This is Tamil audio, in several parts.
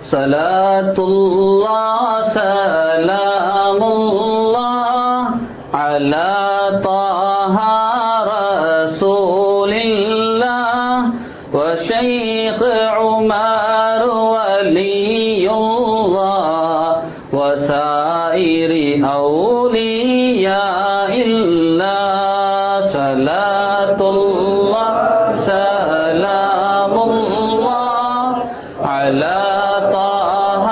صلاة الله سلام الله على طه رسول الله وشيخ عمر ولي الله وسائر أولياء الله صلاة الله سلام الله على طه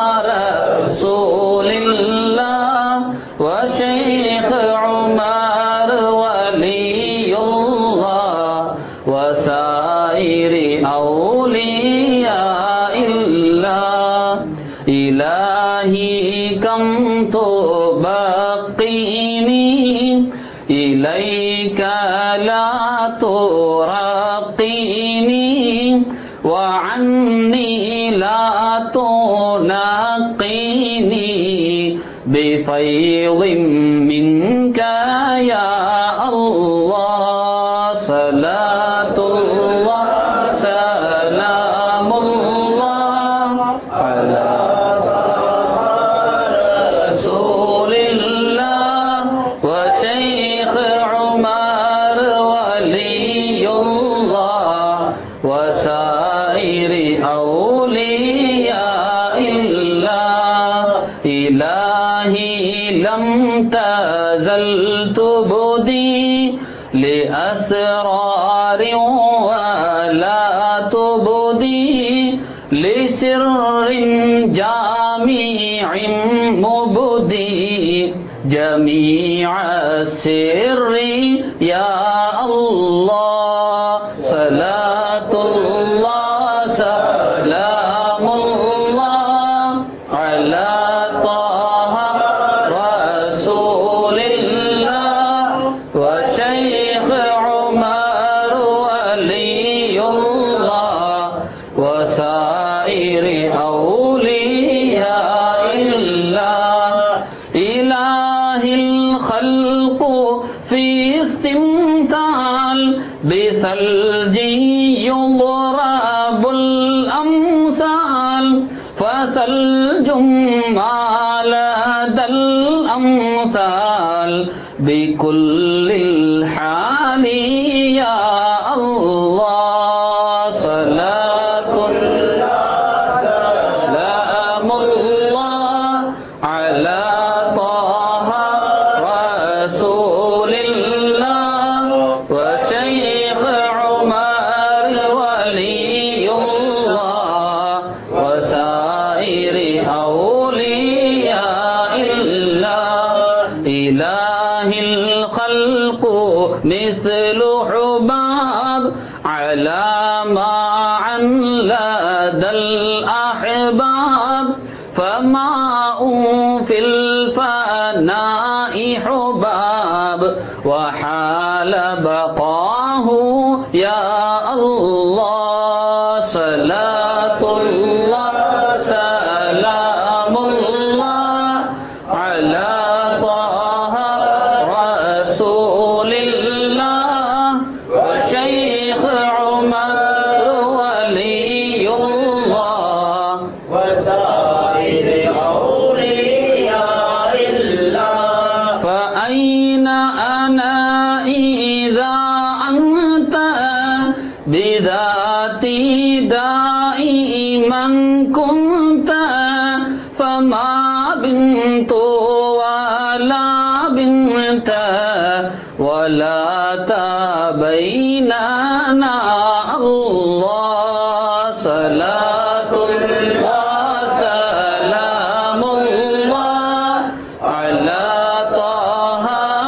رسول الله وشيخ عمر ولي الله وسائر أولياء الله إلهي كم تبقيني إليك لا ترقيني وعني لا تنقيني بفيض منك يا الله صلاة الله سلام الله على رسول الله وشيخ عمر ولي الله وسائر أولياء الله إلهي لم تزل تبدي لأسرار ولا تبدي لسر جامع مبدي جميع السر يا الله صلاة الله سلام الله على طه رسول الله وشيخ عمر ولي الله وسائر أولياء الله إله الخلق في استمثال بثلج يضرب الأمثال فثلج ما لدى الأمثال بكل الحال يا الله صلاة سلام الله على طه رسول الله وشيخ عمر ولي الله وسائر أولياء الله إله الخلق مثل حباب على ما عن لدى الأحباب فماء في الفناء حباب وحال بقاه يا الله صلاة الله سلام الله على طه رسول الله وشيخ عمر ولي الله وسائر أولياء الله فأين أنا إذا أنت بذاتي دائما كنت فما بنت ولا بنت ولا تبيننا الله صلاة الله سلام الله على طه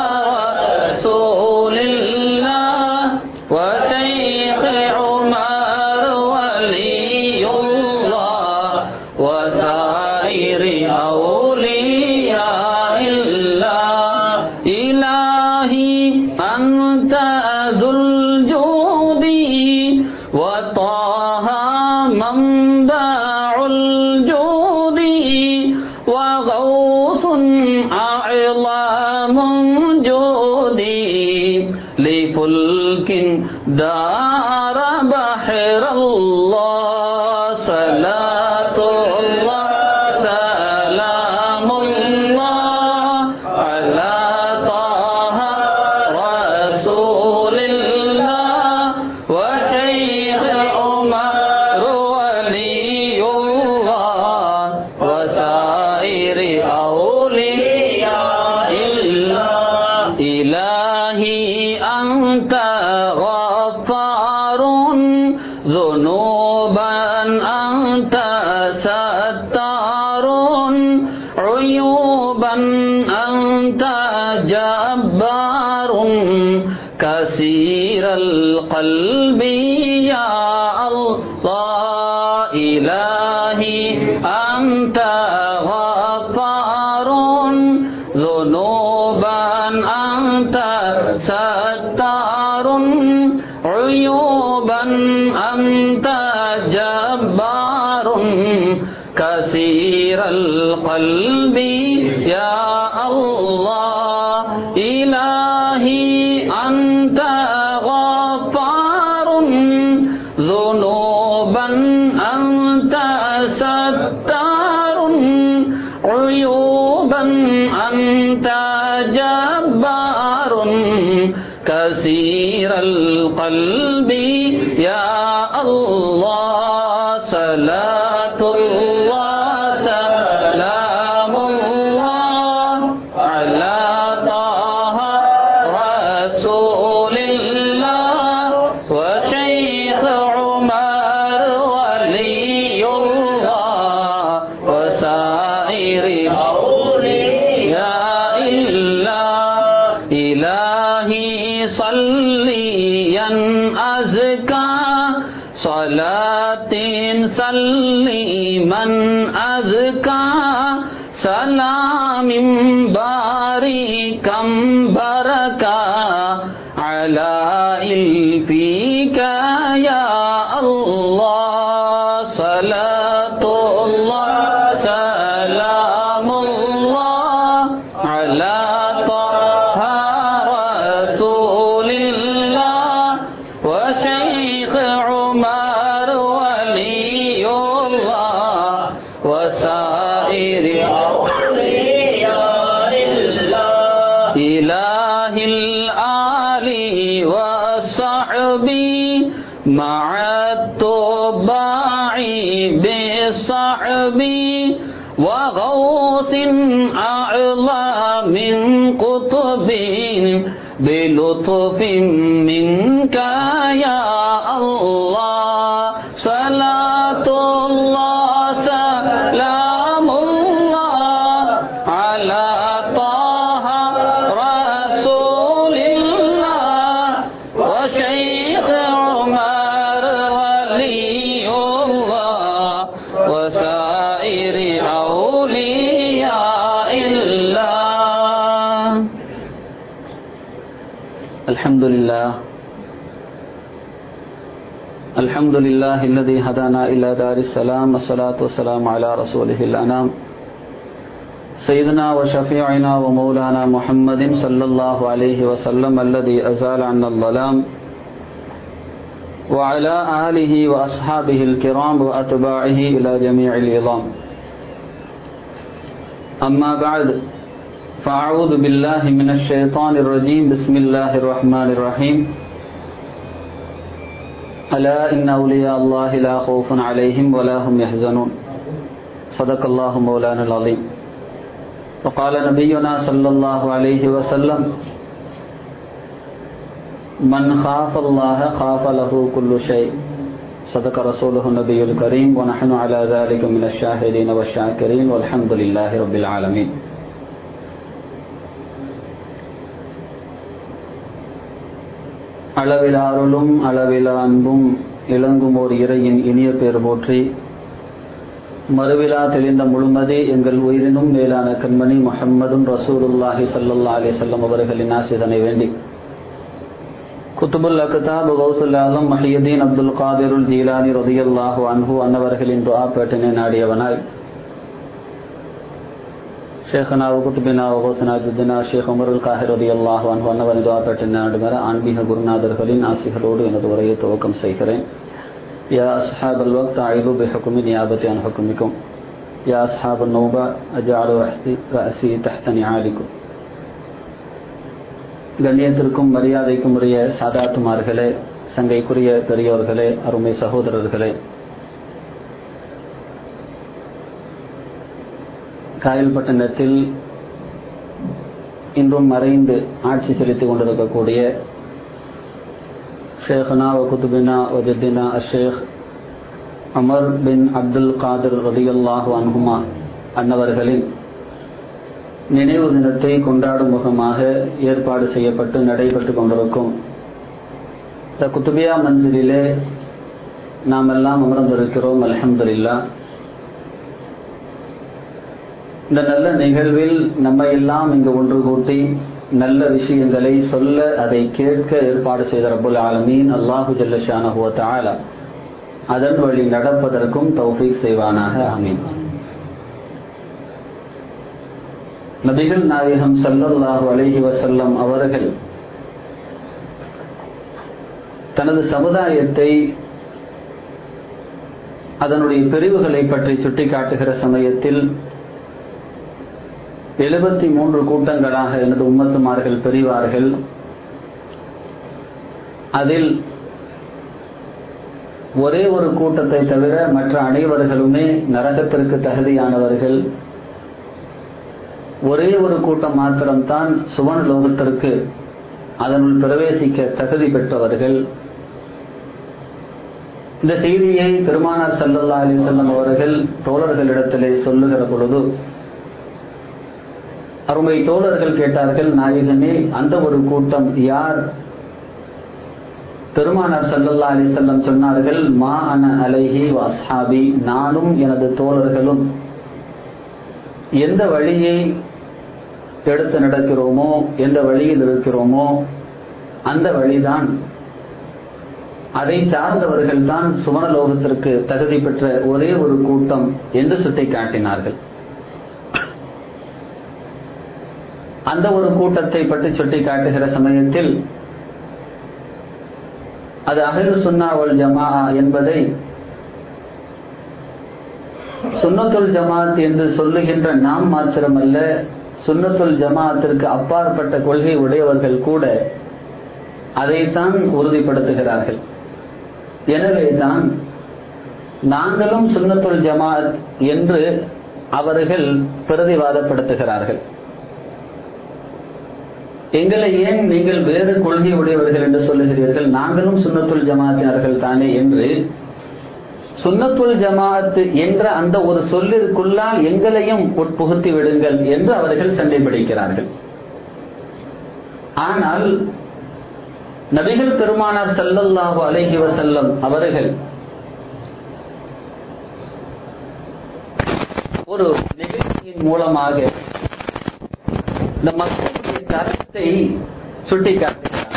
رسول الله وشيخ عمر ولي الله وسائر أولياء الله إلهي أنت ذو الجود وطه منبع الجود وغوث أعظم جودي لفلك دار بحر الله صلاة أنت ستار عيوبا أنت جبار كثير القلب يا الله إلهي أنت غفار ذنوبا أنت ستار عيوبا أنت جبار كثير القلب يا الله إلهي أنت غفار ذنوبا أنت ستار عيوبا أنت جبار كثير القلب يا الله صلاة الله سلام الله على طه رسول الله وشيخ عمر ولي الله وسائر أولياء الله إلهي صليا أزكى صلاة سليما أزكى سلام باركا بركا على إلفيك يا الله صلاة الله سلام الله على طه رسول الله وشيخ عمر ولي الله وسائر أولياء الله إله الآل والصحب مع التباع بالصحب وغوث أعلى من قطب بلطف منك يا الله صلاة الله سلام الله على طه رسول الله وشيخ عمر ولي الله وسائر أولياء الله الحمد لله الحمد لله الذي هدانا إلى دار السلام والصلاة والسلام على رسوله الأنام سيدنا وشفيعنا ومولانا محمد صلى الله عليه وسلم الذي أزال عنا الظلام وعلى آله وأصحابه الكرام وأتباعه إلى جميع العظام أما بعد فأعوذ بالله من الشيطان الرجيم بسم الله الرحمن الرحيم ألا إن أولياء الله لا خوف عليهم ولا هم يحزنون صدق الله مولانا العظيم وقال نبينا صلى الله عليه وسلم من خاف الله خاف له كل شيء صدق رسوله النبي الكريم ونحن على ذلك من الشاهدين والشاكرين والحمد لله رب العالمين அளவில அருளும் அளவில அன்பும் இளங்கும் ஓர் இறையின் இனிய பேர் போற்றி மறுவிழா தெளிந்த முழுமதி எங்கள் உயிரினும் மேலான கண்மணி முஹம்மதும் ரசூலுல்லாஹி சல்லல்லா அலி சொல்லம் அவர்களின் ஆசிதனை வேண்டி குத்துபுல் அக்தாப் கௌசுல் ஆலம் மஹியுதீன் அப்துல் காதிருல் ஜீலானி ரதியல்லாஹு அன்ஹு அன்னவர்களின் துஆ பேட்டினை நாடியவனாய் ஷேഖனா குத்துபினா ஓசனா ஜுத்தினா ஷேக் உமருல் காஹிர் ரதி அல்லாஹ் அன்ஹு அன்னவரின் துஆ பேட்டினை நாடுகிற ஆன்மீக குருநாதர்களின் ஆசிகளோடு எனது உரையை துவக்கம் செய்கிறேன் يا أصحاب الوقت أعيذوا بحكم نيابتي عن حكمكم يا أصحاب النوبة أجعل رأسي تحت نعالكم கண்ணியத்திற்கும் மரியாதைக்கும் உரிய சாதாத்துமார்களே சங்கைக்குரிய பெரியோர்களே அருமை சகோதரர்களே காயல்பட்டினத்தில் இன்றும் மறைந்து ஆட்சி செலுத்திக் கொண்டிருக்கக்கூடிய ஷேഖனா வ குதுபினா வஜத்தினா அஷேக் அமர் பின் அப்துல் காதிர் ரதியுல்லாஹு அன்ஹுமா அன்னவர்களின் நினைவு தினத்தை கொண்டாடும் முகமாக ஏற்பாடு செய்யப்பட்டு நடைபெற்றுக் கொண்டிருக்கும் இந்த குத்துபியா மஞ்சளிலே நாம் எல்லாம் அமர்ந்திருக்கிறோம் அலமதுல்லா இந்த நல்ல நிகழ்வில் நம்ம எல்லாம் இங்கு ஒன்று கூட்டி நல்ல விஷயங்களை சொல்ல அதை கேட்க ஏற்பாடு செய்த ரபுல் ஆலமீன் அல்லாஹு ஜல்லஷானஹுவ தாலா அதன் வழி நடப்பதற்கும் தௌஃபீக் செய்வானாக அமீன் நபிகள் நாயகம் சல்லல்லாஹு அலைஹி வசல்லம் அவர்கள் தனது சமுதாயத்தை அதனுடைய பிரிவுகளை பற்றி சுட்டிக்காட்டுகிற சமயத்தில் எழுபத்தி மூன்று கூட்டங்களாக எனது உம்மத்துமார்கள் பிரிவார்கள் அதில் ஒரே ஒரு கூட்டத்தை தவிர மற்ற அனைவர்களுமே நரகத்திற்கு தகுதியானவர்கள் ஒரே ஒரு கூட்டம் மாத்திரம்தான் சுவன லோகத்திற்கு அதனுள் பிரவேசிக்க தகுதி பெற்றவர்கள் இந்த செய்தியை பெருமானார் சல்லல்லா அலி செல்லம் அவர்கள் தோழர்களிடத்திலே சொல்லுகிற பொழுது அருமை தோழர்கள் கேட்டார்கள் நாயகமே அந்த ஒரு கூட்டம் யார் பெருமானார் சல்லல்லா அலி செல்லம் சொன்னார்கள் மா அன அலைஹி வாஸ்ஹாபி நானும் எனது தோழர்களும் எந்த வழியை எடுத்து நடக்கிறோமோ எந்த வழியில் இருக்கிறோமோ அந்த வழிதான் அதை சார்ந்தவர்கள் தான் சுவனலோகத்திற்கு தகுதி பெற்ற ஒரே ஒரு கூட்டம் என்று சுட்டி காட்டினார்கள் அந்த ஒரு கூட்டத்தை பற்றி சுட்டி காட்டுகிற சமயத்தில் அது அகல் சுன்னாவல் ஜமா என்பதை சுன்னத்துல் ஜமாத் என்று சொல்லுகின்ற நாம் மாத்திரமல்ல சுன்னத்துல் ஜமாத்திற்கு அப்பாற்பட்ட கொள்கை உடையவர்கள் கூட அதைத்தான் உறுதிப்படுத்துகிறார்கள் எனவே தான் நாங்களும் சுன்னத்துல் ஜமாத் என்று அவர்கள் பிரதிவாதப்படுத்துகிறார்கள் எங்களை ஏன் நீங்கள் வேறு கொள்கை உடையவர்கள் என்று சொல்லுகிறீர்கள் நாங்களும் சுன்னத்துல் ஜமாத்தினர்கள் தானே என்று சுன்னத்துல் ஜமாத் என்ற அந்த ஒரு சொல்லிற்குள்ளால் எங்களையும் உட்புகுத்தி விடுங்கள் என்று அவர்கள் சண்டை பிடிக்கிறார்கள் ஆனால் நபிகள் பெருமானார் சல்லல்லாஹு அலைஹி வசல்லம் அவர்கள் ஒரு நிகழ்ச்சியின் மூலமாக இந்த மக்களுடைய தரத்தை சுட்டிக்காட்டுகிறார்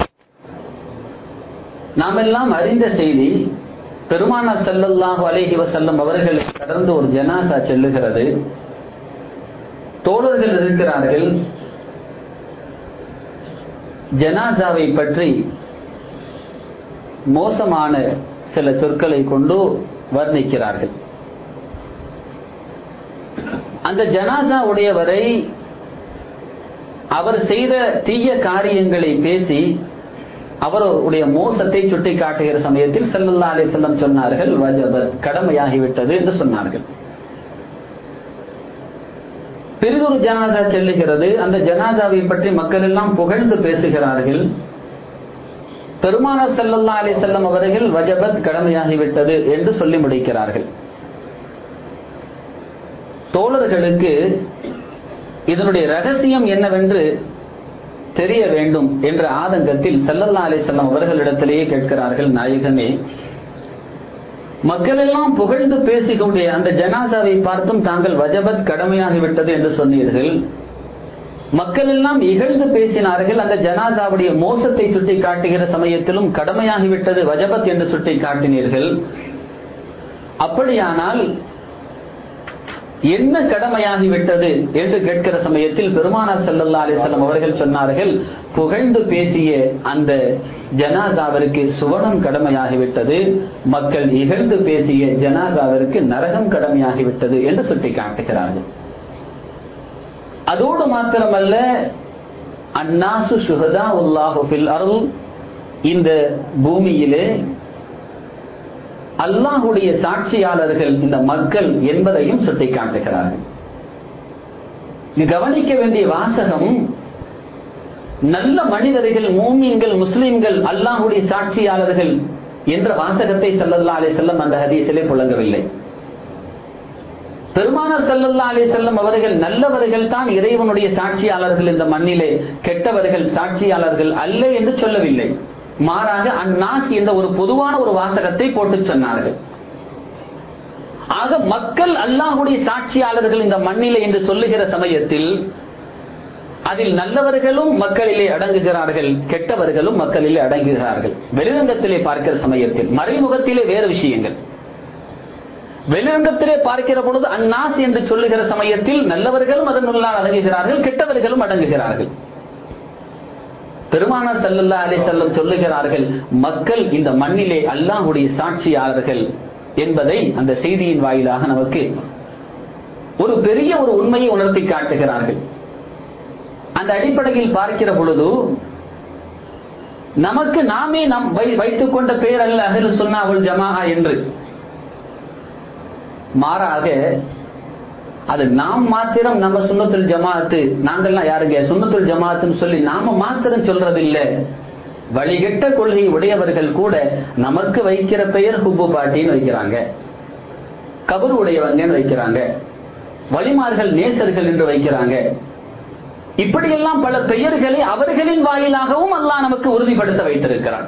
நாம் எல்லாம் அறிந்த செய்தி பெருமானார் செல்லல்லாஹு அலேஹி வசல்லம் அவர்களை கடந்து ஒரு ஜனாசா செல்லுகிறது தோழர்கள் இருக்கிறார்கள் ஜனாசாவை பற்றி மோசமான சில சொற்களை கொண்டு வர்ணிக்கிறார்கள் அந்த ஜனாசா உடையவரை அவர் செய்த தீய காரியங்களை பேசி அவருடைய மோசத்தை சுட்டி காட்டுகிற சமயத்தில் செல்லல்லா அலி செல்லம் சொன்னார்கள் கடமையாகிவிட்டது என்று சொன்னார்கள் பெரிதொரு ஜனாதா செல்லுகிறது அந்த ஜனாதாவை பற்றி மக்கள் எல்லாம் புகழ்ந்து பேசுகிறார்கள் பெருமானார் செல்லல்லா அலி செல்லம் அவர்கள் வஜபத் கடமையாகிவிட்டது என்று சொல்லி முடிக்கிறார்கள் தோழர்களுக்கு இதனுடைய ரகசியம் என்னவென்று தெரிய வேண்டும் என்ற ஆதங்கத்தில் செல்லல்லா அலி செல்லம் அவர்களிடத்திலேயே கேட்கிறார்கள் நாயகமே மக்கள் எல்லாம் புகழ்ந்து பேசிக்கூடிய அந்த ஜனாசாவை பார்த்தும் தாங்கள் வஜபத் கடமையாகிவிட்டது என்று சொன்னீர்கள் மக்கள் எல்லாம் இகழ்ந்து பேசினார்கள் அந்த ஜனாசாவுடைய மோசத்தை சுட்டி காட்டுகிற சமயத்திலும் கடமையாகிவிட்டது வஜபத் என்று சுட்டி காட்டினீர்கள் அப்படியானால் என்ன கடமையாகிவிட்டது என்று கேட்கிற சமயத்தில் பெருமானார் செல்லல்லா அலிசல்லம் அவர்கள் சொன்னார்கள் புகழ்ந்து பேசிய அந்த ஜனாசாவிற்கு சுவனம் கடமையாகிவிட்டது மக்கள் இகழ்ந்து பேசிய ஜனாசாவிற்கு நரகம் கடமையாகிவிட்டது என்று சுட்டி காட்டுகிறார்கள் அதோடு மாத்திரமல்ல அந்நாசு சுகதா உல்லாஹு ஃபில் அருள் இந்த பூமியிலே அல்லாஹுடைய சாட்சியாளர்கள் இந்த மக்கள் என்பதையும் சுட்டிக்காட்டுகிறார்கள் கவனிக்க வேண்டிய வாசகம் நல்ல மனிதர்கள் மூமின்கள் முஸ்லிம்கள் அல்லாஹுடைய சாட்சியாளர்கள் என்ற வாசகத்தை சல்லல்லா அலி செல்லம் அந்த ஹதீஸிலே புழங்கவில்லை பெருமானார் சல்லல்லா அலி செல்லம் அவர்கள் நல்லவர்கள் தான் இறைவனுடைய சாட்சியாளர்கள் இந்த மண்ணிலே கெட்டவர்கள் சாட்சியாளர்கள் அல்ல என்று சொல்லவில்லை மாறாக அந்நாஸ் என்ற ஒரு பொதுவான ஒரு வாசகத்தை போட்டு சொன்னார்கள் ஆக மக்கள் அல்லாஹுடைய சாட்சியாளர்கள் இந்த மண்ணிலே என்று சொல்லுகிற சமயத்தில் அதில் நல்லவர்களும் மக்களிலே அடங்குகிறார்கள் கெட்டவர்களும் மக்களிலே அடங்குகிறார்கள் வெளிரங்கத்திலே பார்க்கிற சமயத்தில் மறைமுகத்திலே வேறு விஷயங்கள் வெளிரங்கத்திலே பார்க்கிற பொழுது அந்நாஸ் என்று சொல்லுகிற சமயத்தில் நல்லவர்களும் அதனுள்ளால் அடங்குகிறார்கள் கெட்டவர்களும் அடங்குகிறார்கள் பெருமானார் சல்லல்லா அலி செல்லம் சொல்லுகிறார்கள் மக்கள் இந்த மண்ணிலே அல்லாஹுடைய சாட்சியாளர்கள் என்பதை அந்த செய்தியின் வாயிலாக நமக்கு ஒரு பெரிய ஒரு உண்மையை உணர்த்தி காட்டுகிறார்கள் அந்த அடிப்படையில் பார்க்கிற பொழுது நமக்கு நாமே நம் வைத்துக் கொண்ட பெயர் அல்ல அகல் சொன்னா அவள் ஜமாஹா என்று மாறாக அது நாம் மாத்திரம் நம்ம சுண்ணத்துல் ஜமாஅத்து நாங்கள்லாம் யாருங்க சுண்ணத்துல் ஜமாஅத்துன்னு சொல்லி நாம மாத்திரம் சொல்றதில்லை வழிகட்ட கொள்கை உடையவர்கள் கூட நமக்கு வைக்கிற பெயர் ஹுப்பு பாட்டின்னு வைக்கிறாங்க கபர் உடையவங்கன்னு வைக்கிறாங்க வழிமார்கள் நேசர்கள் என்று வைக்கிறாங்க இப்படியெல்லாம் பல பெயர்களை அவர்களின் வாயிலாகவும் அல்லாஹ் நமக்கு உறுதிப்படுத்த வைத்திருக்கிறான்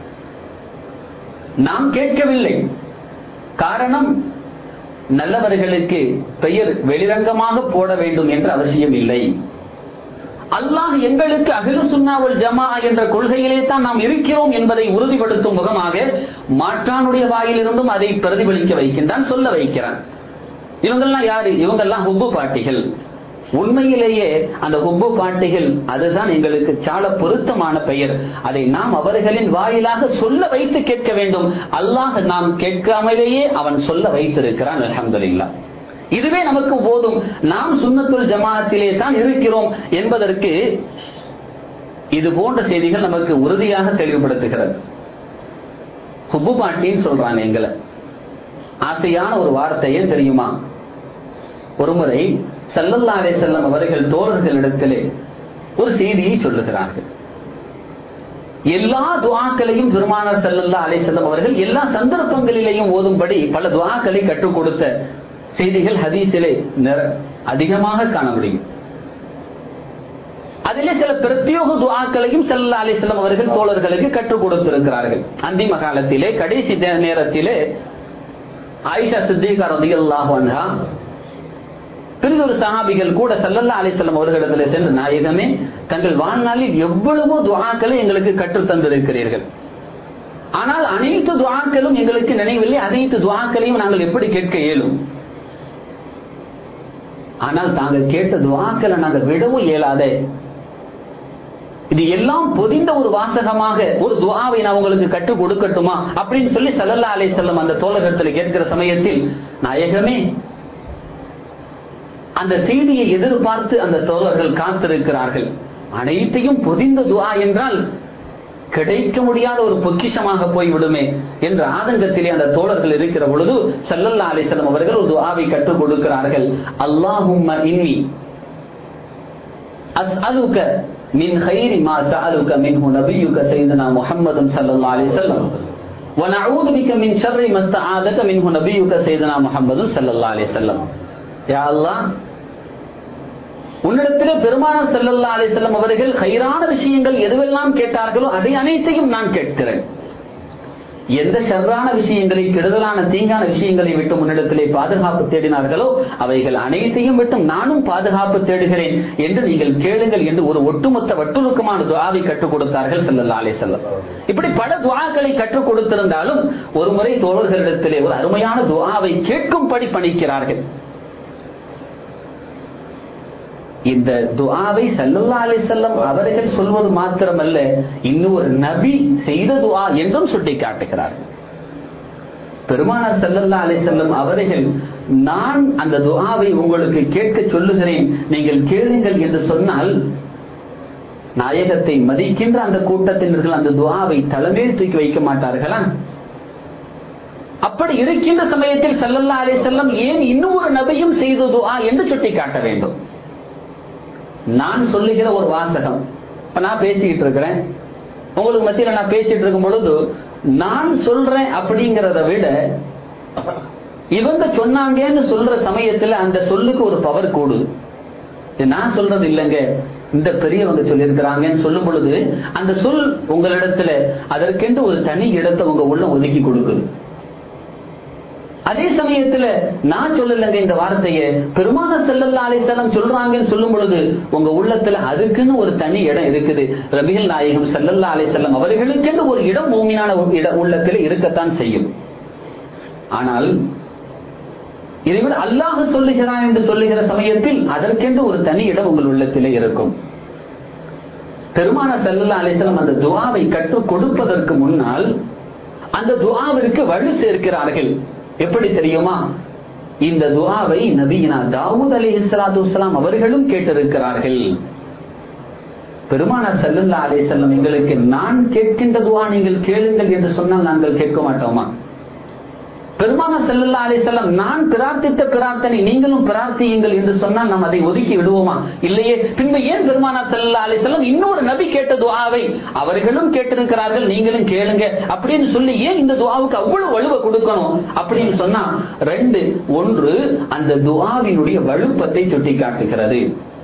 நாம் கேட்கவில்லை காரணம் நல்லவர்களுக்கு பெயர் வெளிரங்கமாக போட வேண்டும் என்ற அவசியம் இல்லை அல்லாஹ் எங்களுக்கு அகில சுன்னாவல் ஜமா என்ற கொள்கையிலே தான் நாம் இருக்கிறோம் என்பதை உறுதிப்படுத்தும் முகமாக மாற்றானுடைய வாயிலிருந்தும் அதை பிரதிபலிக்க வைக்கின்றான் சொல்ல வைக்கிறான் இவங்கெல்லாம் யாரு இவங்கெல்லாம் ஹுப்பு பாட்டிகள் உண்மையிலேயே அந்த ஹுப்பு பாட்டிகள் அதுதான் எங்களுக்கு சால பொருத்தமான பெயர் அதை நாம் அவர்களின் வாயிலாக சொல்ல வைத்து கேட்க வேண்டும் அல்லாஹ் நாம் கேட்காமலேயே அவன் சொல்ல வைத்திருக்கிறான் அலமதுல்லா இதுவே நமக்கு போதும் நாம் சுண்ணத்துல் ஜமாத்திலே தான் இருக்கிறோம் என்பதற்கு இது போன்ற செய்திகள் நமக்கு உறுதியாக தெளிவுபடுத்துகிறது ஹுப்பு பாட்டின்னு சொல்றாங்க எங்களை ஆசையான ஒரு வார்த்தையே தெரியுமா ஒருமுறை சல்லல்லா அலே செல்லம் அவர்கள் தோழர்களிடத்திலே ஒரு செய்தியை சொல்லுகிறார்கள் எல்லா துவாக்களையும் பெருமானார் செல்லல்லா அலே செல்லம் அவர்கள் எல்லா சந்தர்ப்பங்களிலேயும் ஓதும்படி பல துவாக்களை கற்றுக் கொடுத்த செய்திகள் ஹதீஸிலே அதிகமாக காண முடியும் அதிலே சில பிரத்யோக துவாக்களையும் செல்லா அலி செல்லம் அவர்கள் தோழர்களுக்கு கற்றுக் கொடுத்திருக்கிறார்கள் அந்திம காலத்திலே கடைசி நேரத்திலே ஆயிஷா சித்திகா ரதியல்லாஹு அன்ஹா பிரிதொரு சஹாபிகள் கூட சல்லல்லா அலிசல்லம் அவர்களிடத்தில் சென்று நாயகமே தங்கள் வாழ்நாளில் எவ்வளவோ துவாக்களை எங்களுக்கு கற்றுத் தந்திருக்கிறீர்கள் ஆனால் அனைத்து துவாக்களும் எங்களுக்கு நினைவில்லை அனைத்து துவாக்களையும் நாங்கள் எப்படி கேட்க இயலும் ஆனால் தாங்கள் கேட்ட துவாக்களை நாங்கள் விடவும் இயலாதே இது எல்லாம் பொதிந்த ஒரு வாசகமாக ஒரு துவாவை நான் உங்களுக்கு கற்றுக் கொடுக்கட்டுமா அப்படின்னு சொல்லி சல்லல்லா அலை செல்லம் அந்த தோழகத்தில் கேட்கிற சமயத்தில் நாயகமே அந்த செய்தியை எதிர்பார்த்து அந்த தோழர்கள் காத்திருக்கிறார்கள் அனைத்தையும் பொதிந்த துவா என்றால் கிடைக்க முடியாத ஒரு பொக்கிஷமாக போய்விடுமே என்ற ஆதங்கத்திலே அந்த தோழர்கள் இருக்கிற பொழுது சல்லல்லா அலிசல்லம் அவர்கள் ஒரு துவாவை கற்றுக் கொடுக்கிறார்கள் அல்லாஹும் இன்னி அஸ்அலுக மின் ஹைரி மா சஅலுக மின்ஹு நபியுக சையதுனா முஹம்மதும் ஸல்லல்லாஹு அலைஹி வஸல்லம் ونعوذ بك من شر ما استعاذك منه نبيك سيدنا محمد صلى الله عليه وسلم யா அல்லாஹ் உன்னிடத்திலே பெருமானார் செல்லல்லா அலிசல்லம் அவர்கள் ஹைரான விஷயங்கள் எதுவெல்லாம் கேட்டார்களோ அதை அனைத்தையும் நான் கேட்கிறேன் எந்த ஷர்ரான விஷயங்களை கெடுதலான தீங்கான விஷயங்களை விட்டு முன்னிடத்திலே பாதுகாப்பு தேடினார்களோ அவைகள் அனைத்தையும் விட்டும் நானும் பாதுகாப்பு தேடுகிறேன் என்று நீங்கள் கேளுங்கள் என்று ஒரு ஒட்டுமொத்த வட்டுருக்கமான துவாவை கற்றுக் கொடுத்தார்கள் செல்லல்லா அலே செல்லம் இப்படி பல துவாக்களை கற்றுக் கொடுத்திருந்தாலும் ஒரு முறை தோழர்களிடத்திலே ஒரு அருமையான துவாவை கேட்கும்படி பணிக்கிறார்கள் இந்த துஆவை சல்லல்லா அலி செல்லம் அவர்கள் சொல்வது மாத்திரமல்ல இன்னும் ஒரு நபி செய்த துஆ என்றும் சுட்டி காட்டுகிறார்கள் பெருமானார் சல்லல்லா அலி செல்லம் அவர்கள் நான் அந்த துஆவை உங்களுக்கு கேட்க சொல்லுகிறேன் நீங்கள் கேளுங்கள் என்று சொன்னால் நாயகத்தை மதிக்கின்ற அந்த கூட்டத்தினர்கள் அந்த துஆவை தலைமையில் தூக்கி வைக்க மாட்டார்களா அப்படி இருக்கின்ற சமயத்தில் சல்லல்லா அலி செல்லம் ஏன் இன்னும் ஒரு நபியும் செய்த துஆ என்று சுட்டி காட்ட வேண்டும் நான் சொல்லுகிற ஒரு வாசகம் இப்ப நான் பேசிக்கிட்டு இருக்கிறேன் உங்களுக்கு மத்தியில் நான் பேசிட்டு இருக்கும் பொழுது நான் சொல்றேன் அப்படிங்கறத விட இவங்க சொன்னாங்கன்னு சொல்ற சமயத்துல அந்த சொல்லுக்கு ஒரு பவர் கூடு இது நான் சொல்றது இல்லைங்க இந்த பெரியவங்க சொல்லியிருக்கிறாங்கன்னு சொல்லும் பொழுது அந்த சொல் உங்களிடத்துல அதற்கென்று ஒரு தனி இடத்தை உங்க உள்ள ஒதுக்கி கொடுக்குது அதே சமயத்துல நான் சொல்லலைங்க இந்த வார்த்தையை பெருமான செல்லல்லா அலிசல்லாம் சொல்றாங்கன்னு சொல்லும் பொழுது உங்க உள்ளத்துல அதுக்குன்னு ஒரு தனி இடம் இருக்குது ரபிகள் நாயகம் செல்லல்லா அலிசல்லம் அவர்களுக்கென்று ஒரு இடம் பூமியான இட உள்ளத்துல இருக்கத்தான் செய்யும் ஆனால் இதை விட அல்லாஹ் சொல்லுகிறான் என்று சொல்லுகிற சமயத்தில் அதற்கென்று ஒரு தனி இடம் உங்கள் உள்ளத்திலே இருக்கும் பெருமான செல்லல்லா அலிசலம் அந்த துவாவை கற்றுக் கொடுப்பதற்கு முன்னால் அந்த துவாவிற்கு வலு சேர்க்கிறார்கள் எப்படி தெரியுமா இந்த துவாவை நபியினா தாவூத் அலி இஸ்லாத்து வலாம் அவர்களும் கேட்டிருக்கிறார்கள் பெருமானா சல்லுல்லா அலி செல்லம் எங்களுக்கு நான் கேட்கின்ற துவா நீங்கள் கேளுங்கள் என்று சொன்னால் நாங்கள் கேட்க மாட்டோமா பெருமான செல்லல்லா அலி செல்லம் நான் பிரார்த்தித்த பிரார்த்தனை நீங்களும் பிரார்த்தியுங்கள் என்று சொன்னால் நாம் அதை ஒதுக்கி விடுவோமா இல்லையே பின்பு ஏன் பெருமானா செல்லல்லா அலி செல்லம் இன்னொரு நபி கேட்ட துவாவை அவர்களும் கேட்டிருக்கிறார்கள் நீங்களும் கேளுங்க அப்படின்னு சொல்லி ஏன் இந்த துவாவுக்கு அவ்வளவு வலுவை கொடுக்கணும் அப்படின்னு சொன்னா ரெண்டு ஒன்று அந்த துவாவினுடைய வலுப்பத்தை சுட்டி காட்டுகிறது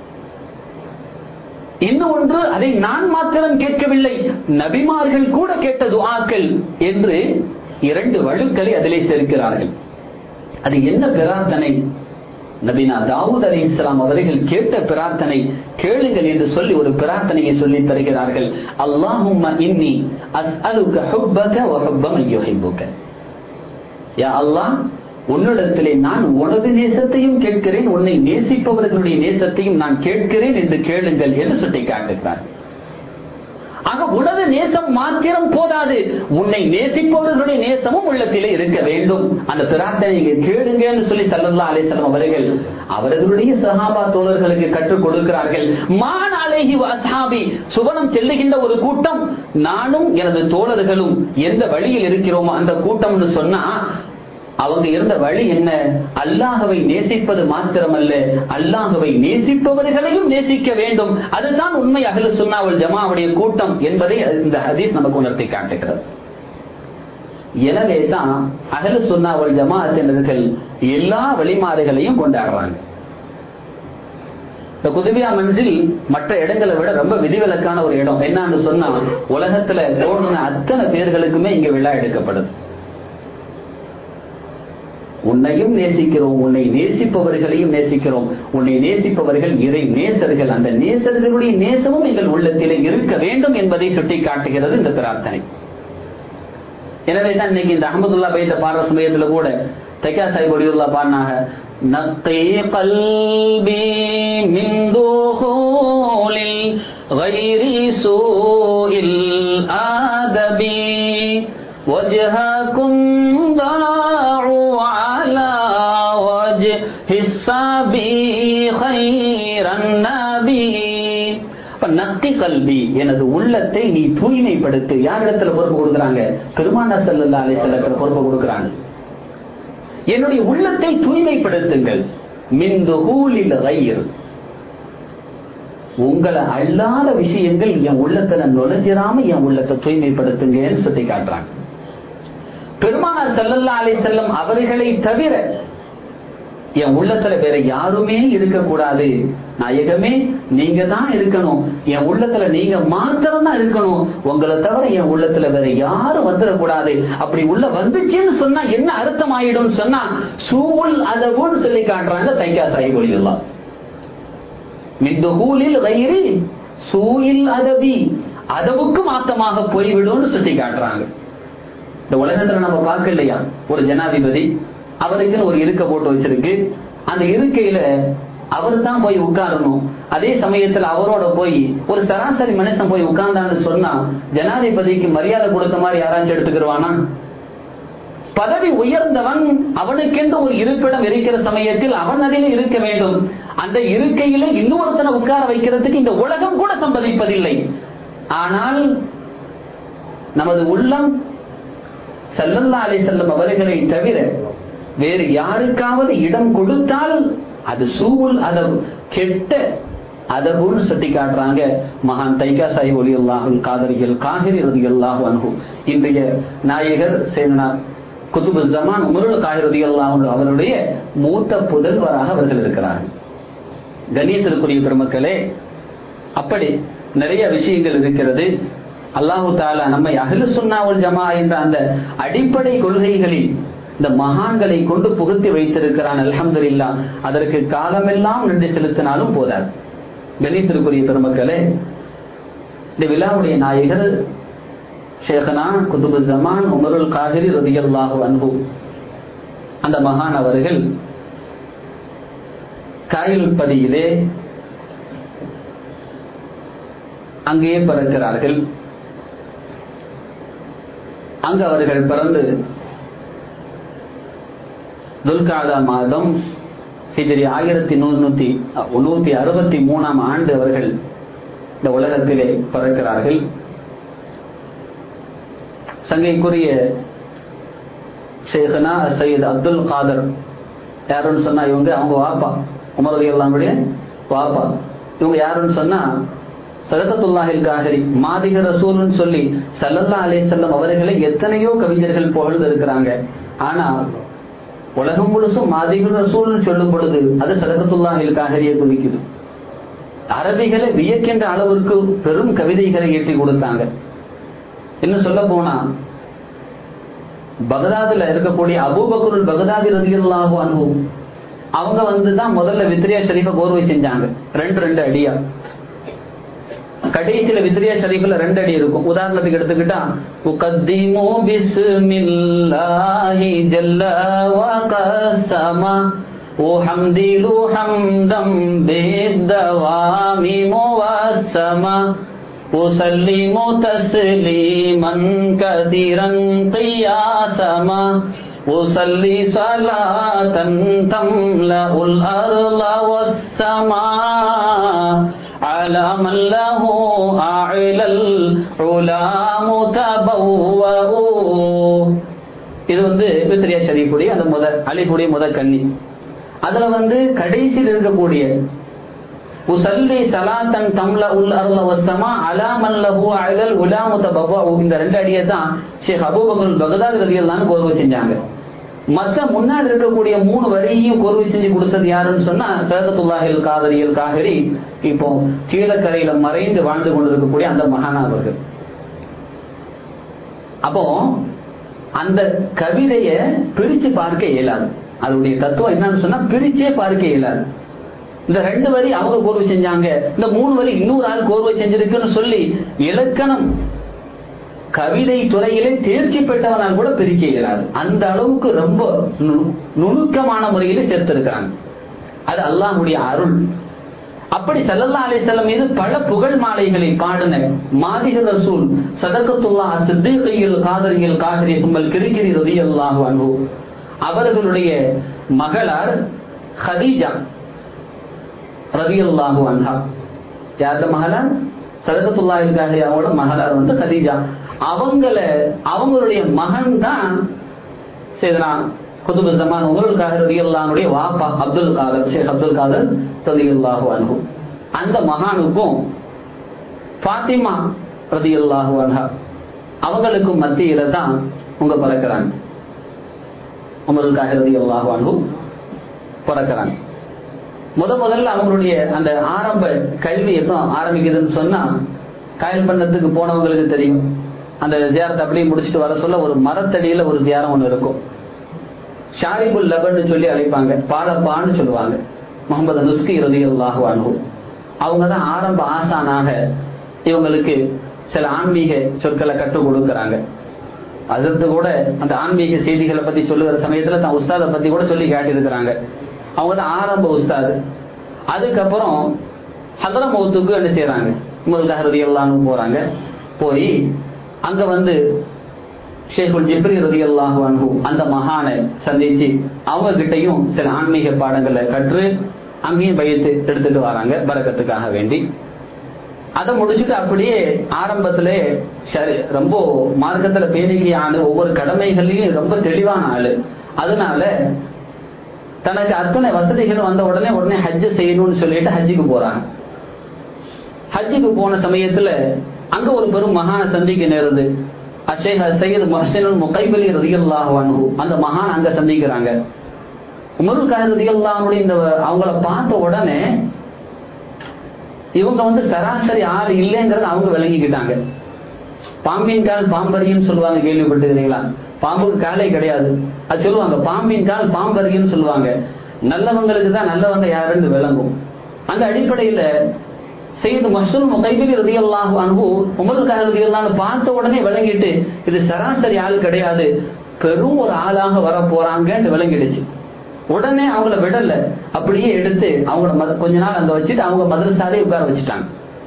இன்னொன்று அதை நான் மாத்திரம் கேட்கவில்லை நபிமார்கள் கூட கேட்ட துவாக்கள் என்று இரண்டு வழுக்களை அதிலே சேர்க்கிறார்கள் அது என்ன பிரார்த்தனை நபினா தாவூத் அலி இஸ்லாம் அவர்கள் கேட்ட பிரார்த்தனை கேளுங்கள் என்று சொல்லி ஒரு பிரார்த்தனையை சொல்லி தருகிறார்கள் அல்லாஹும்ம இன்னி அஸ்அலுக ஹுப்பக வ ஹுப்ப மன் யுஹிப்புக யா அல்லாஹ் உன்னிடத்திலே நான் உனது நேசத்தையும் கேட்கிறேன் உன்னை நேசிப்பவர்களுடைய நேசத்தையும் நான் கேட்கிறேன் என்று கேளுங்கள் என்று சுட்டி காட்டுகிறார் ஆக உனது நேசம் மாத்திரம் போதாது உன்னை நேசிப்பவர்களுடைய நேசமும் உள்ளத்திலே இருக்க வேண்டும் அந்த பிரார்த்தனையை கேளுங்கன்னு சொல்லி சல்லல்லா அலிசலம் அவர்கள் அவர்களுடைய சஹாபா தோழர்களுக்கு கற்றுக் கொடுக்கிறார்கள் மான் அலேஹி அசாபி சுவனம் செல்லுகின்ற ஒரு கூட்டம் நானும் எனது தோழர்களும் எந்த வழியில் இருக்கிறோமோ அந்த கூட்டம்னு சொன்னா அவங்க இருந்த வழி என்ன அல்லாஹவை நேசிப்பது மாத்திரமல்ல அல்லாஹவை நேசிப்பவர்களையும் நேசிக்க வேண்டும் அதுதான் உண்மை அகல சுன்னாவல் ஜமாவுடைய கூட்டம் என்பதை இந்த ஹதீஸ் நமக்கு உணர்த்தி காட்டுகிறது எனவே தான் அகல சுன்னாவல் ஜமாத்தினர்கள் எல்லா வழிமாறுகளையும் கொண்டாடுறாங்க இந்த குதுபியா மஞ்சில் மற்ற இடங்களை விட ரொம்ப விதிவிலக்கான ஒரு இடம் என்னன்னு சொன்னா உலகத்துல தோணுன அத்தனை பேர்களுக்குமே இங்க விழா எடுக்கப்படுது உன்னையும் நேசிக்கிறோம் உன்னை நேசிப்பவர்களையும் நேசிக்கிறோம் உன்னை நேசிப்பவர்கள் இறை நேசர்கள் அந்த நேசர்களுடைய நேசமும் எங்கள் உள்ளத்திலே இருக்க வேண்டும் என்பதை சுட்டி காட்டுகிறது இந்த பிரார்த்தனை எனவே தான் இன்னைக்கு இந்த அஹமதுல்லா பைத்த பாடுற சமயத்துல கூட தைக்கா சாஹிப் ஒடியுல்லா பாடினாங்க نقي قلبي من دخول غير سوء الآدب وجهكم ضاعوا على وجه السابي خير النبي நத்தி கல்வி எனது உள்ளத்தை நீ தூய்மைப்படுத்து யார் இடத்துல பொறுப்பு கொடுக்குறாங்க பெருமானா செல்லல்லா அலை செல்லத்துல பொறுப்பு கொடுக்குறாங்க என்னுடைய உள்ளத்தை தூய்மைப்படுத்துங்கள் மிந்து ஹூலில் ரயிர் உங்களை அல்லாத விஷயங்கள் என் உள்ளத்துல நுழைஞ்சிராம என் உள்ளத்தை தூய்மைப்படுத்துங்கன்னு சுட்டி காட்டுறாங்க பெருமானார் செல்லல்லா அலை செல்லம் அவர்களை தவிர என் உள்ளத்துல வேற யாருமே இருக்கக்கூடாது நாயகமே நீங்க தான் இருக்கணும் என் உள்ளத்துல நீங்க மாத்திரம் தான் இருக்கணும் உங்களை தவிர என் உள்ளத்துல வேற யாரும் வந்துடக்கூடாது அப்படி உள்ள வந்துச்சுன்னு சொன்னா என்ன அர்த்தம் ஆயிடும் சொன்னா சூழல் அதவுன்னு சொல்லி காட்டுறாங்க தைக்கா சாஹிப் ஒளியுல்லா மிந்துகூலில் வயிறு சூயில் அதவி அதவுக்கு மாத்தமாக போய்விடும் சுட்டி காட்டுறாங்க இந்த உலகத்துல நம்ம பார்க்க இல்லையா ஒரு ஜனாதிபதி அவருக்குன்னு ஒரு இருக்கை போட்டு வச்சிருக்கு அந்த இருக்கையில அவர் தான் போய் உட்காரணும் அதே சமயத்துல அவரோட போய் ஒரு சராசரி மனுஷன் போய் உட்கார்ந்தான்னு சொன்னா ஜனாதிபதிக்கு மரியாதை கொடுத்த மாதிரி யாராச்சும் எடுத்துக்கிடுவானா பதவி உயர்ந்தவன் அவனுக்கென்று ஒரு இருப்பிடம் இருக்கிற சமயத்தில் அவன் அதில் இருக்க வேண்டும் அந்த இருக்கையில இன்னொருத்தனை உட்கார வைக்கிறதுக்கு இந்த உலகம் கூட சம்பதிப்பதில்லை ஆனால் நமது உள்ளம் செல்லல்லா அலை செல்லும் அவர்களை தவிர வேறு யாருக்காவது இடம் கொடுத்தால் அது சூழல் அது கெட்ட அதபுன்னு சுட்டி காட்டுறாங்க மகான் தைகா சாஹிப் ஒலி அல்லாஹும் காதரிகள் காகிரி ரதி அல்லாஹு அன்ஹு இன்றைய நாயகர் சேதனா குத்துபு ஜமான் உமருல் காகிர் ரதி அல்லாஹு அவருடைய மூத்த புதல்வராக அவர்கள் இருக்கிறார்கள் கணியத்திற்குரிய பெருமக்களே அப்படி நிறைய விஷயங்கள் இருக்கிறது அல்லாஹு தாலா நம்மை அகில சுன்னாவல் ஜமா என்ற அந்த அடிப்படை கொள்கைகளில் இந்த மகான்களை கொண்டு புகுத்தி வைத்திருக்கிறான் அல்ஹம்துலில்லா அதற்கு காலமெல்லாம் நன்றி செலுத்தினாலும் போதாது கணித்திற்குரிய பெருமக்களே இந்த விழாவுடைய நாயகர் ஷேഖனா குதுபு ஜமான் உமருல் காஹிரி ரதியல்லாஹு அன்பு அந்த மகான் அவர்கள் காயிலுப்படியிலே அங்கேயே பிறக்கிறார்கள் அங்கு அவர்கள் பிறந்து துல்காதா மாதம் ஹிஜரி ஆயிரத்தி நூத்தி நூத்தி அறுபத்தி மூணாம் ஆண்டு அவர்கள் இந்த உலகத்திலே பிறக்கிறார்கள் சங்கைக்குரிய ஷேഖனா சையத் அப்துல் காதர் யாருன்னு சொன்னா இவங்க அவங்க வாப்பா உமரதி எல்லாமுடைய வாப்பா இவங்க யாருன்னு சொன்னா சதகத்துல்லாஹில் காஹரி மாதிக ரசூல்னு சொல்லி சல்லல்லா அலே செல்லம் அவர்களை எத்தனையோ கவிஞர்கள் புகழ்ந்து இருக்கிறாங்க ஆனா உலகம் முழுசும் மாதிகள் ரசூல்னு சொல்லும் பொழுது அது சதகத்துல்லாஹில் காஹரியை குறிக்குது அரபிகளை வியக்கின்ற அளவிற்கு பெரும் கவிதைகளை ஏற்றி கொடுத்தாங்க இன்னும் சொல்ல போனா பகதாதுல இருக்கக்கூடிய அபூபக்குருள் பகதாதி ரதியல்லாஹு அன்பு அவங்க வந்து தான் முதல்ல வித்ரியா ஷரீஃபை கோர்வை செஞ்சாங்க ரெண்டு ரெண்டு அடியா கடைசியில வித்ரியா ஷரீஃப்ல ரெண்டு அடி இருக்கும் உதாரணத்துக்கு எடுத்துக்கிட்டா உகத்திமு பிஸ்மில்லாஹி ஜல்ல வ கஸமா وحمدل حمدا بالدوام موسما أسلم تسليما كثيرا قياسما أصلي صلاة تملأ الأرض والسماء على من له أعلى العلا متبوأ இது வந்து பித்ரியா ஷரீஃபுடைய அந்த முத அலிஃபுடைய முத கண்ணி அதுல வந்து கடைசியில் இருக்கக்கூடிய உசல்லி சலாத்தன் தம்ல உல் அருள வசமா அலாமல் லஹு அழகல் உலாமுத பபா இந்த ரெண்டு அடியை தான் ஷேக் அபூபக்கர் பகதாத் ரதியல் தான் கோர்வை செஞ்சாங்க மத்த முன்னாடி இருக்கக்கூடிய மூணு வரியையும் கோர்வை செஞ்சு கொடுத்தது யாருன்னு சொன்னா சரகத்துல்லாஹில் காதரியல் காகரி இப்போ கீழக்கரையில மறைந்து வாழ்ந்து கொண்டிருக்கக்கூடிய அந்த மகானா அவர்கள் அப்போ அந்த கவிதைய பிரிச்சு பார்க்க இயலாது அதனுடைய தத்துவம் என்னன்னு சொன்னா பிரிச்சே பார்க்க இயலாது இந்த ரெண்டு வரி அவங்க கோர்வை செஞ்சாங்க இந்த மூணு வரி இன்னொரு ஆள் கோர்வை செஞ்சிருக்குன்னு சொல்லி இலக்கணம் கவிதை துறையிலே தேர்ச்சி பெற்றவனால் கூட பிரிக்க இயலாது அந்த அளவுக்கு ரொம்ப நுணுக்கமான முறையில சேர்த்திருக்கிறாங்க அது அல்லாஹுடைய அருள் அப்படி சல்லல்லா அலிசல்லம் மீது பல புகழ் மாலைகளை பாடின மாதிக ரசூல் சதகத்துல்லா சித்திகையில் காதரியில் காகரி சும்பல் கிரிக்கிரி ரதி அல்லாஹு அன்பு அவர்களுடைய மகளார் ஹதீஜா ரதி அல்லாஹு அன்ஹா யார்த மகளார் சதகத்துல்லா காகரி அவங்களோட மகளார் வந்து ஹதீஜா அவங்கள அவங்களுடைய மகன் தான் சேதனா குதுபு ஜமான் உமருல் காதர் ரதியல்லானுடைய வாப்பா அப்துல் காதர் ஷேக் அப்துல் காதர் ரதியல்லாஹு அன்ஹு அந்த மகானுக்கும் பாத்திமா ரதியல்லாஹு அன்ஹா அவங்களுக்கும் மத்தியில தான் உங்க பிறக்கிறாங்க உமருல் காதர் ரதியல்லாஹு அன்ஹு பிறக்கிறாங்க முத முதல்ல அவங்களுடைய அந்த ஆரம்ப கல்வி எப்போ ஆரம்பிக்குதுன்னு சொன்னா காயல் பண்ணத்துக்கு போனவங்களுக்கு தெரியும் அந்த ஜியாரத்தை அப்படியே முடிச்சுட்டு வர சொல்ல ஒரு மரத்தடியில ஒரு ஜியாரம் ஒன்று இருக்கும் ஷாரிபுல் லபன்னு சொல்லி அழைப்பாங்க பாலப்பான்னு சொல்லுவாங்க முகமது நுஸ்கி ரதி அல்லாஹுவானு அவங்க தான் ஆரம்ப ஆசானாக இவங்களுக்கு சில ஆன்மீக சொற்களை கற்றுக் கொடுக்கறாங்க அதற்கு கூட அந்த ஆன்மீக செய்திகளை பத்தி சொல்லுகிற சமயத்துல தான் உஸ்தாதை பத்தி கூட சொல்லி காட்டியிருக்கிறாங்க அவங்க தான் ஆரம்ப உஸ்தாது அதுக்கப்புறம் ஹதரமௌத்துக்கு என்ன செய்யறாங்க உங்களுக்கு ரதி அல்லான்னு போறாங்க போய் அங்க வந்து ஷேகுல் ஜிப்ரி ரதி அல்லாஹு அன்பு அந்த மகானை சந்திச்சு அவங்க கிட்டையும் சில ஆன்மீக பாடங்களை கற்று அங்கேயும் பயத்து எடுத்துட்டு வராங்க பறக்கத்துக்காக வேண்டி அதை முடிச்சுட்டு அப்படியே ஆரம்பத்திலே சரி ரொம்ப மார்க்கத்துல பேணிக்கையான ஒவ்வொரு கடமைகள்லயும் ரொம்ப தெளிவான ஆளு அதனால தனக்கு அத்தனை வசதிகள் வந்த உடனே உடனே ஹஜ்ஜு செய்யணும்னு சொல்லிட்டு ஹஜ்ஜுக்கு போறாங்க ஹஜ்ஜுக்கு போன சமயத்துல அங்க ஒரு பெரும் மகான சந்திக்க நேருது அஷேக சையது மொஹசினுல் முகைபலி ரதியல்லாஹு அன்ஹு அந்த மகான் அங்க சந்திக்கிறாங்க உமருல் காஹிர் ரதியல்லாஹுடைய இந்த அவங்கள பார்த்த உடனே இவங்க வந்து சராசரி ஆள் இல்லைங்கிறத அவங்க விளங்கிக்கிட்டாங்க பாம்பின் கால் பாம்பரியும் சொல்லுவாங்க கேள்விப்பட்டிருக்கீங்களா பாம்புக்கு காலே கிடையாது அது சொல்லுவாங்க பாம்பின் கால் பாம்பரியும் சொல்லுவாங்க நல்லவங்களுக்கு தான் நல்லவங்க யாருன்னு விளங்கும் அந்த அடிப்படையில செய்து மசூல் முகைபில் ரதியல்லாஹு அன்பு உமருக்காக ரதியல்லான்னு பார்த்த உடனே விளங்கிட்டு இது சராசரி ஆள் கிடையாது பெரும் ஒரு ஆளாக வர போறாங்கன்னு விளங்கிடுச்சு உடனே அவங்கள விடல அப்படியே எடுத்து அவங்கள கொஞ்ச நாள் அங்க வச்சுட்டு அவங்க மதரசாலே உட்கார வச்சுட்டாங்க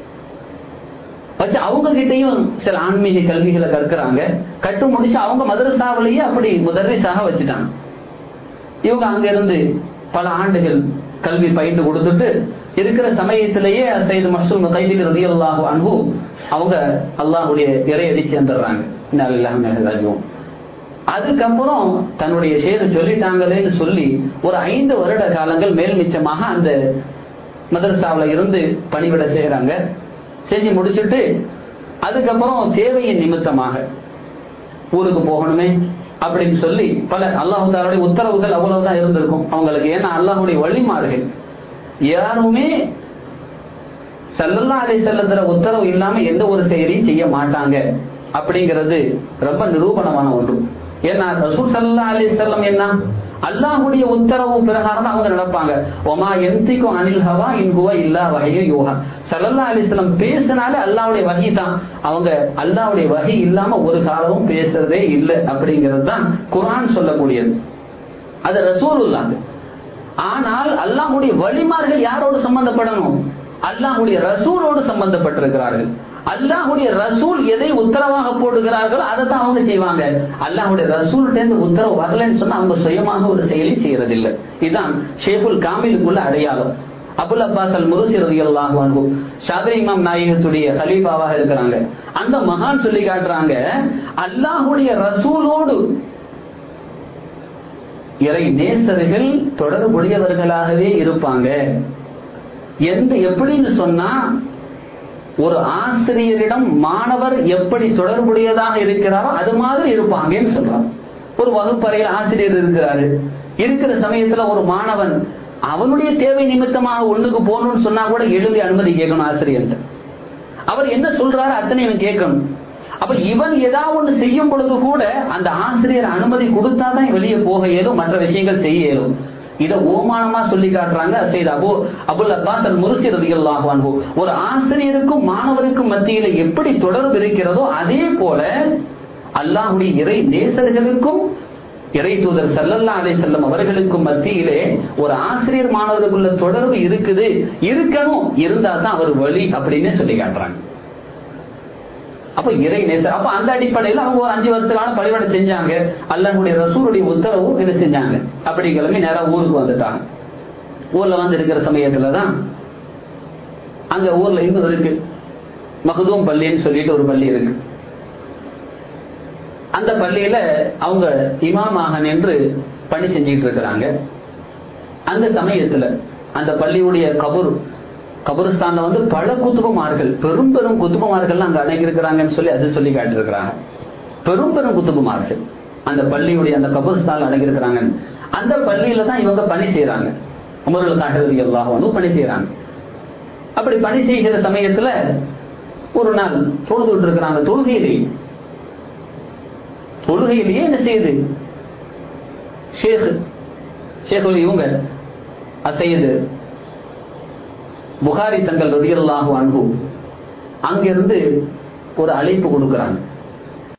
வச்சு அவங்க கிட்டையும் சில ஆன்மீக கல்விகளை கற்கிறாங்க கட்டு முடிச்சு அவங்க மதரசாவிலேயே அப்படி முதலிசாக வச்சுட்டாங்க இவங்க அங்க இருந்து பல ஆண்டுகள் கல்வி பயின்று கொடுத்துட்டு இருக்கிற சமயத்திலேயே செய்து மசூல் கைதில் ரதியல்லாஹு அன்பு அவங்க அல்லாஹுடைய இறையடி சேர்ந்துடுறாங்க இன்னாலில்லாஹும் அதுக்கப்புறம் தன்னுடைய செய்தி சொல்லிட்டாங்களேன்னு சொல்லி ஒரு ஐந்து வருட காலங்கள் மேல் மிச்சமாக அந்த மதரசாவில் இருந்து பணிவிட செய்யறாங்க செஞ்சு முடிச்சுட்டு அதுக்கப்புறம் தேவையின் நிமித்தமாக ஊருக்கு போகணுமே அப்படின்னு சொல்லி பல அல்லாஹாலுடைய உத்தரவுகள் அவ்வளவுதான் இருந்திருக்கும் அவங்களுக்கு ஏன்னா அல்லாஹுடைய வழிமாறுகள் யாருமே சல்லல்லா அலை செல்லுற உத்தரவு இல்லாம எந்த ஒரு செயலையும் செய்ய மாட்டாங்க அப்படிங்கிறது ரொம்ப நிரூபணமான ஒன்று ஏன்னா ரசூல் சல்லா அலி செல்லம் என்ன அல்லாஹுடைய உத்தரவு பிரகாரம் அவங்க நடப்பாங்க ஒமா எந்திக்கும் அனில் ஹவா இன்குவா இல்லா வகையோ யோகா சல்லல்லா அலிஸ்லம் பேசினாலே அல்லாவுடைய வகை தான் அவங்க அல்லாவுடைய வகை இல்லாம ஒரு காலமும் பேசுறதே இல்லை அப்படிங்கிறது தான் குரான் சொல்லக்கூடியது அது ரசூலுல்லாங்க ஆனால் அல்லாஹுடைய வழிமார்கள் யாரோடு சம்பந்தப்படணும் அல்லாஹுடைய ரசூலோடு சம்பந்தப்பட்டிருக்கிறார்கள் அல்லாஹுடைய ரசூல் எதை உத்தரவாக போடுகிறார்களோ அதை தான் அவங்க செய்வாங்க அல்லாஹுடைய ரசூல்கிட்ட உத்தரவு வரலன்னு சொன்னா அவங்க சுயமாக ஒரு செயலி செய்யறதில்லை இதுதான் ஷேகுல் காமிலுக்குள்ள அடையாளம் அபுல் அப்பாஸ் அல் முருசி ரதியல்லாஹு அன்ஹு ஷாதிரி இமாம் நாயகத்துடைய ஹலீஃபாவாக இருக்கிறாங்க அந்த மகான் சொல்லி காட்டுறாங்க அல்லாஹுடைய ரசூலோடு இறை நேசர்கள் தொடர்புடையவர்களாகவே இருப்பாங்க எந்த எப்படின்னு சொன்னா ஒரு ஆசிரியரிடம் மாணவர் எப்படி தொடர்புடையதாக இருக்கிறாரோ அது மாதிரி இருப்பாங்கன்னு சொல்றான் ஒரு வகுப்பறையில் ஆசிரியர் இருக்கிறாரு இருக்கிற சமயத்துல ஒரு மாணவன் அவனுடைய தேவை நிமித்தமாக ஒண்ணுக்கு போகணும்னு சொன்னா கூட எழுதி அனுமதி கேட்கணும் ஆசிரியர்கிட்ட அவர் என்ன சொல்றாரு அத்தனை இவன் கேட்கணும் அப்ப இவன் ஏதாவது ஒண்ணு செய்யும் பொழுது கூட அந்த ஆசிரியர் அனுமதி கொடுத்தாதான் வெளியே போக இயலும் மற்ற விஷயங்கள் செய்ய இயலும் இத ஓமானமா சொல்லி காட்டுறாங்க செய்த அபு அபுல் அப்பாஸ் அல் முருசி ரதிகல்லாஹு ஒரு ஆசிரியருக்கும் மாணவருக்கும் மத்தியில எப்படி தொடர்பு இருக்கிறதோ அதே போல அல்லாஹுடைய இறை நேசர்களுக்கும் இறை தூதர் சல்லல்லா அலை செல்லம் அவர்களுக்கும் மத்தியிலே ஒரு ஆசிரியர் மாணவருக்குள்ள தொடர்பு இருக்குது இருக்கணும் இருந்தா தான் அவர் வழி அப்படின்னு சொல்லி காட்டுறாங்க அப்ப இறை நேசர் அப்ப அந்த அடிப்படையில் அவங்க ஒரு அஞ்சு வருஷ காலம் பழிபட செஞ்சாங்க அல்லாஹுடைய ரசூலுடைய உத்தரவு என்ன செஞ்சாங்க அப்படி கிளம்பி நேரம் ஊருக்கு வந்துட்டாங்க ஊர்ல வந்து இருக்கிற சமயத்துலதான் அங்க ஊர்ல இன்னும் இருக்கு மகதூம் பள்ளின்னு சொல்லிட்டு ஒரு பள்ளி இருக்கு அந்த பள்ளியில அவங்க இமாமாக நின்று பணி செஞ்சிட்டு இருக்கிறாங்க அந்த சமயத்துல அந்த பள்ளியுடைய கபூர் கபருஸ்தான்ல வந்து பல குத்துபமார்கள் பெரும் பெரும் குத்துபமார்கள் அங்க அடங்கி இருக்கிறாங்கன்னு சொல்லி அது சொல்லி காட்டிருக்கிறாங்க பெரும் பெரும் குத்துபமார்கள் அந்த பள்ளியுடைய அந்த கபருஸ்தான் அடங்கி இருக்கிறாங்க அந்த பள்ளியில தான் இவங்க பணி செய்யறாங்க உமர்கள் காட்டுறது எல்லாரும் பணி செய்யறாங்க அப்படி பணி செய்கிற சமயத்துல ஒரு நாள் தொழுதுட்டு இருக்கிறாங்க தொழுகையிலேயே தொழுகையிலேயே என்ன செய்யுது ஷேக் ஷேக் இவங்க அசையது புகாரி தங்கள் ரதியல்லாஹு அன்பு அங்கிருந்து ஒரு அழைப்பு கொடுக்கிறாங்க